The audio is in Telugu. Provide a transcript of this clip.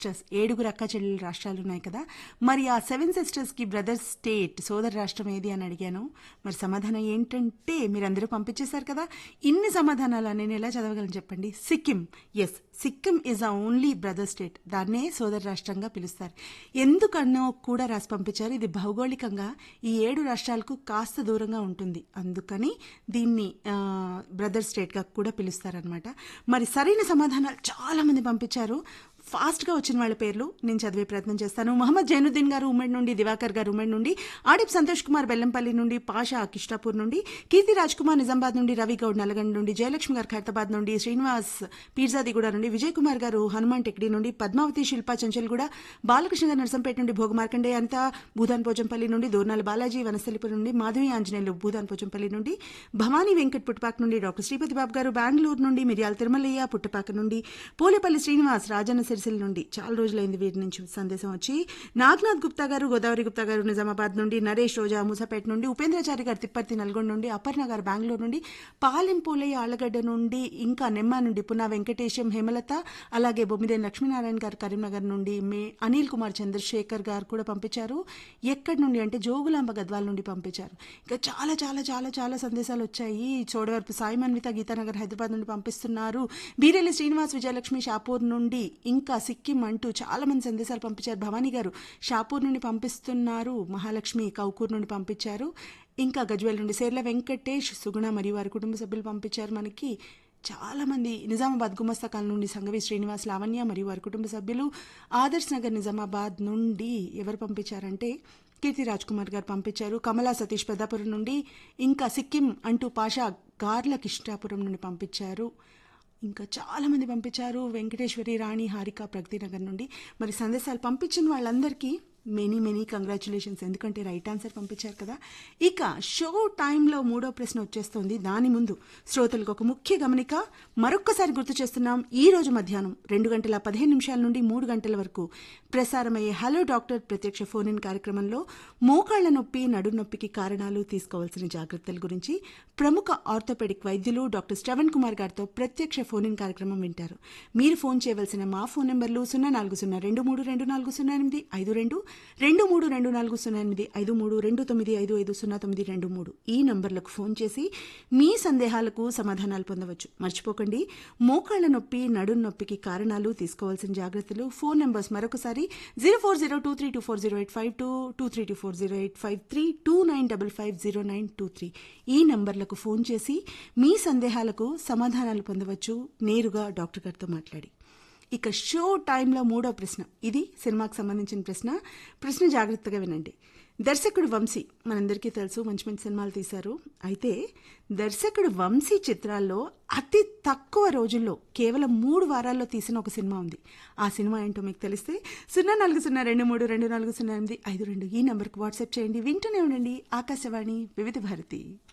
సిస్టర్స్ ఏడుగురు అక్క చెల్లెలు రాష్ట్రాలు ఉన్నాయి కదా మరి ఆ సెవెన్ సిస్టర్స్కి బ్రదర్ స్టేట్ సోదర రాష్ట్రం ఏది అని అడిగాను మరి సమాధానం ఏంటంటే మీరందరూ పంపించేశారు కదా ఇన్ని సమాధానాలు నేను ఎలా చదవగలను చెప్పండి Sikkim yes Sikkim is a only brother state దాన్నే సోదర రాష్ట్రంగా పిలుస్తారు ఎందుకన్నో కూడా రాసి పంపించారు ఇది భౌగోళికంగా ఈ ఏడు రాష్ట్రాలకు కాస్త దూరంగా ఉంటుంది అందుకని దీన్ని బ్రదర్ స్టేట్గా కూడా పిలుస్తారనమాట మరి సరైన సమాధానాలు చాలా మంది పంపించారు ఫాస్ట్గా వచ్చిన వాళ్ళ పేర్లు నేను చదివే ప్రయత్నం చేస్తాను మహమ్మద్ జైనుద్దీన్ గారు ఉమ్మడి నుండి దివాకర్ గారు ఉమ్మడి నుండి ఆడిప్ సంతోష్ కుమార్ బెల్లంపల్లి నుండి పాషా కిష్టాపూర్ నుండి కీర్తి రాజ్ కుమార్ నిజామాబాద్ నుండి రవి గౌడ్ నల్గొండ నుండి జయలక్ష్మి గారు ఖైరతాబాద్ నుండి శ్రీనివాస్ పీర్జాదిగూడ నుండి విజయ్ కుమార్ గారు హనుమాన్ టెక్డి నుండి పద్మావతి శిల్పా చంచల్గూడ బాలకృష్ణ గారు నరసంపేట నుండి భోగమార్కండే అంత భూదాన్ పోచంపల్లి నుండి దోర్నాల బాలాజీ వనస్థలిపురం నుండి మాధవి ఆంజనేయులు భూదాన్ పోచంపల్లి నుండి భవానీ వెంకట్ పుట్టపాక నుండి డాక్టర్ శ్రీపతి బాబు గారు బెంగళూరు నుండి మిరియాల తిరుమలయ్య పుట్టపాక నుండి పోలేపల్లి శ్రీనివాస్ రాజన్న సిరిసిల్ల నుండి చాలా రోజులైంది వీరి నుంచి సందేశం వచ్చి నాగనాథ్ గుప్తా గారు గోదావరి గుప్తా గారు నిజామాబాద్ నుండి నరేష్ రోజా మూసాపేట నుండి ఉపేంద్రచారి గారు తిప్పర్తి నల్గొండ నుండి అపర్ణ గారు బెంగళూరు నుండి పాలెం పోలయ్య ఆళ్లగడ్డ నుండి ఇంకా నెమ్మ నుండి పునా వెంకటేశం హేమలత అలాగే బొమ్మిదేని లక్ష్మీనారాయణ గారు కరీంనగర్ నుండి మే అనిల్ కుమార్ చంద్రశేఖర్ గారు కూడా పంపించారు ఎక్కడి నుండి అంటే జోగులాంబ గద్వాల నుండి పంపించారు ఇంకా చాలా చాలా చాలా చాలా సందేశాలు వచ్చాయి చోడవరపు సాయి మన్విత గీతానగర్ హైదరాబాద్ నుండి పంపిస్తున్నారు బీరెల్లి శ్రీనివాస్ విజయలక్ష్మి షాపూర్ నుండి ఇంకా సిక్కిం అంటూ చాలా మంది సందేశాలు పంపించారు భవానీ గారు షాపూర్ నుండి పంపిస్తున్నారు మహాలక్ష్మి కౌకూర్ నుండి పంపించారు ఇంకా గజ్వేల్ నుండి సేర్ల వెంకటేష్ సుగుణ మరియు వారి కుటుంబ సభ్యులు పంపించారు మనకి చాలా మంది నిజామాబాద్ గుమస్తకాల నుండి సంగవి శ్రీనివాస్ లావణ్య మరియు వారి కుటుంబ సభ్యులు ఆదర్శ్ నగర్ నిజామాబాద్ నుండి ఎవరు పంపించారంటే కీర్తి రాజ్ కుమార్ గారు పంపించారు కమలా సతీష్ పెద్దాపురం నుండి ఇంకా సిక్కిం అంటూ పాషా గార్ల కిష్టాపురం నుండి పంపించారు ఇంకా చాలా మంది పంపించారు వెంకటేశ్వరి రాణి హారిక ప్రగతి నగర్ నుండి మరి సందేశాలు పంపించిన వాళ్ళందరికీ మెనీ మెనీ కంగ్రాచులేషన్స్ ఎందుకంటే రైట్ ఆన్సర్ పంపించారు కదా ఇక షో టైంలో మూడో ప్రశ్న వచ్చేస్తుంది దాని ముందు శ్రోతలకు ఒక ముఖ్య గమనిక మరొక్కసారి గుర్తు చేస్తున్నాం ఈ రోజు మధ్యాహ్నం రెండు గంటల పదిహేను నిమిషాల నుండి మూడు గంటల వరకు ప్రసారమయ్యే హలో డాక్టర్ ప్రత్యక్ష ఫోన్ ఇన్ కార్యక్రమంలో మోకాళ్ల నొప్పి నడు నొప్పికి కారణాలు తీసుకోవాల్సిన జాగ్రత్తల గురించి ప్రముఖ ఆర్థోపెడిక్ వైద్యులు డాక్టర్ శ్రవణ్ కుమార్ గారితో ప్రత్యక్ష ఫోన్ ఇన్ కార్యక్రమం వింటారు మీరు ఫోన్ చేయవలసిన మా ఫోన్ నెంబర్లు సున్నా నాలుగు సున్నా రెండు మూడు రెండు నాలుగు సున్నా ఎనిమిది ఐదు రెండు రెండు మూడు రెండు నాలుగు సున్నా ఎనిమిది ఐదు మూడు రెండు తొమ్మిది ఐదు ఐదు సున్నా తొమ్మిది రెండు మూడు ఈ నంబర్లకు ఫోన్ చేసి మీ సందేహాలకు సమాధానాలు పొందవచ్చు మర్చిపోకండి మోకాళ్ల నొప్పి నడు నొప్పికి కారణాలు తీసుకోవాల్సిన జాగ్రత్తలు ఫోన్ నెంబర్స్ మరొకసారి zero four zero two three two four zero eight five two two three two four zero eight five three two nine double five zero nine two three ఈ నంబర్లకు ఫోన్ చేసి మీ సందేహాలకు సమాధానాలు పొందవచ్చు నేరుగా డాక్టర్ గారితో మాట్లాడి ఇక షో టైంలో మూడో ప్రశ్న ఇది సినిమాకి సంబంధించిన ప్రశ్న ప్రశ్న జాగ్రత్తగా వినండి దర్శకుడు వంశీ మనందరికీ తెలుసు మంచి మంచి సినిమాలు తీశారు అయితే దర్శకుడు వంశీ చిత్రాల్లో అతి తక్కువ రోజుల్లో కేవలం మూడు వారాల్లో తీసిన ఒక సినిమా ఉంది ఆ సినిమా ఏంటో మీకు తెలిస్తే సున్నా నాలుగు సున్నా రెండు మూడు రెండు నాలుగు సున్నా ఎనిమిది ఐదు రెండు ఈ నెంబర్కి వాట్సాప్ చేయండి వింటూనే ఉండండి ఆకాశవాణి వివిధ భారతి